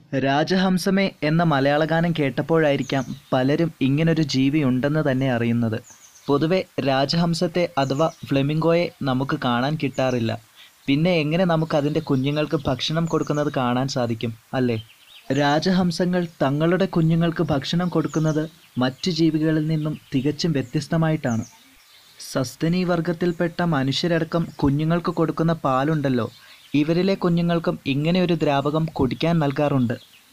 രാജഹംസമേ എന്ന മലയാള ഗാനം കേട്ടപ്പോഴായിരിക്കാം പലരും ഇങ്ങനൊരു ജീവി ഉണ്ടെന്ന് തന്നെ അറിയുന്നത് പൊതുവെ രാജഹംസത്തെ അഥവാ ഫ്ലെമിംഗോയെ നമുക്ക് കാണാൻ കിട്ടാറില്ല പിന്നെ എങ്ങനെ നമുക്ക് അതിൻ്റെ കുഞ്ഞുങ്ങൾക്ക് ഭക്ഷണം കൊടുക്കുന്നത് കാണാൻ സാധിക്കും അല്ലേ രാജഹംസങ്ങൾ തങ്ങളുടെ കുഞ്ഞുങ്ങൾക്ക് ഭക്ഷണം കൊടുക്കുന്നത് മറ്റു ജീവികളിൽ നിന്നും തികച്ചും വ്യത്യസ്തമായിട്ടാണ് സസ്തനി വർഗത്തിൽപ്പെട്ട മനുഷ്യരടക്കം കുഞ്ഞുങ്ങൾക്ക് കൊടുക്കുന്ന പാലുണ്ടല്ലോ ഇവരിലെ കുഞ്ഞുങ്ങൾക്കും ഇങ്ങനെ ഒരു ദ്രാവകം കുടിക്കാൻ നൽകാറുണ്ട്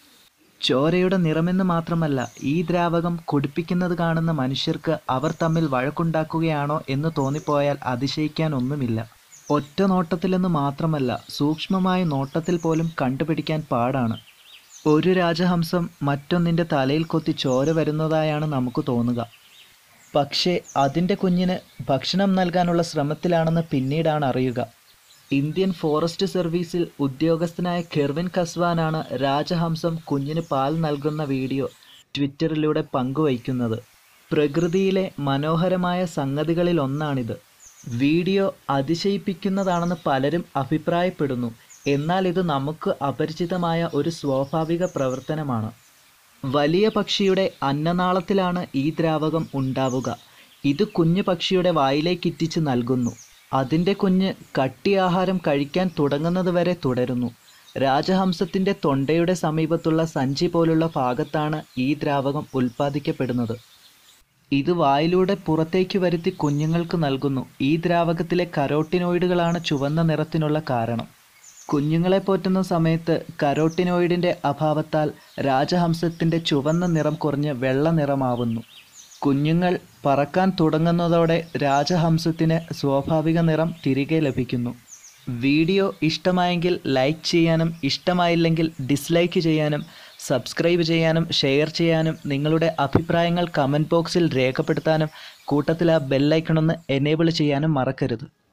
ചോരയുടെ നിറമെന്ന് മാത്രമല്ല ഈ ദ്രാവകം കുടിപ്പിക്കുന്നത് കാണുന്ന മനുഷ്യർക്ക് അവർ തമ്മിൽ വഴക്കുണ്ടാക്കുകയാണോ എന്ന് തോന്നിപ്പോയാൽ അതിശയിക്കാൻ ഒന്നുമില്ല ഒറ്റ നോട്ടത്തിലെന്ന് മാത്രമല്ല സൂക്ഷ്മമായ നോട്ടത്തിൽ പോലും കണ്ടുപിടിക്കാൻ പാടാണ് ഒരു രാജഹംസം മറ്റൊന്നിൻ്റെ തലയിൽ കൊത്തി ചോര വരുന്നതായാണ് നമുക്ക് തോന്നുക പക്ഷേ അതിൻ്റെ കുഞ്ഞിന് ഭക്ഷണം നൽകാനുള്ള ശ്രമത്തിലാണെന്ന് പിന്നീടാണ് അറിയുക ഇന്ത്യൻ ഫോറസ്റ്റ് സർവീസിൽ ഉദ്യോഗസ്ഥനായ കെർവിൻ കസ്വാനാണ് രാജഹംസം കുഞ്ഞിന് പാൽ നൽകുന്ന വീഡിയോ ട്വിറ്ററിലൂടെ പങ്കുവയ്ക്കുന്നത് പ്രകൃതിയിലെ മനോഹരമായ സംഗതികളിൽ ഒന്നാണിത് വീഡിയോ അതിശയിപ്പിക്കുന്നതാണെന്ന് പലരും അഭിപ്രായപ്പെടുന്നു എന്നാൽ ഇത് നമുക്ക് അപരിചിതമായ ഒരു സ്വാഭാവിക പ്രവർത്തനമാണ് വലിയ പക്ഷിയുടെ അന്നനാളത്തിലാണ് ഈ ദ്രാവകം ഉണ്ടാവുക ഇത് കുഞ്ഞു പക്ഷിയുടെ വായിലേക്ക് ഇറ്റിച്ച് നൽകുന്നു അതിൻ്റെ കുഞ്ഞ് കട്ടി ആഹാരം കഴിക്കാൻ തുടങ്ങുന്നത് വരെ തുടരുന്നു രാജഹംസത്തിൻ്റെ തൊണ്ടയുടെ സമീപത്തുള്ള സഞ്ചി പോലുള്ള ഭാഗത്താണ് ഈ ദ്രാവകം ഉൽപ്പാദിക്കപ്പെടുന്നത് ഇത് വായിലൂടെ പുറത്തേക്ക് വരുത്തി കുഞ്ഞുങ്ങൾക്ക് നൽകുന്നു ഈ ദ്രാവകത്തിലെ കരോട്ടിനോയിഡുകളാണ് ചുവന്ന നിറത്തിനുള്ള കാരണം കുഞ്ഞുങ്ങളെ പോറ്റുന്ന സമയത്ത് കരോട്ടിനോയിഡിൻ്റെ അഭാവത്താൽ രാജഹംസത്തിൻ്റെ ചുവന്ന നിറം കുറഞ്ഞ് വെള്ള നിറമാവുന്നു കുഞ്ഞുങ്ങൾ പറക്കാൻ തുടങ്ങുന്നതോടെ രാജഹംസത്തിന് സ്വാഭാവിക നിറം തിരികെ ലഭിക്കുന്നു വീഡിയോ ഇഷ്ടമായെങ്കിൽ ലൈക്ക് ചെയ്യാനും ഇഷ്ടമായില്ലെങ്കിൽ ഡിസ്ലൈക്ക് ചെയ്യാനും സബ്സ്ക്രൈബ് ചെയ്യാനും ഷെയർ ചെയ്യാനും നിങ്ങളുടെ അഭിപ്രായങ്ങൾ കമൻറ്റ് ബോക്സിൽ രേഖപ്പെടുത്താനും കൂട്ടത്തിൽ ആ ബെല്ലൈക്കണൊന്ന് എനേബിൾ ചെയ്യാനും മറക്കരുത്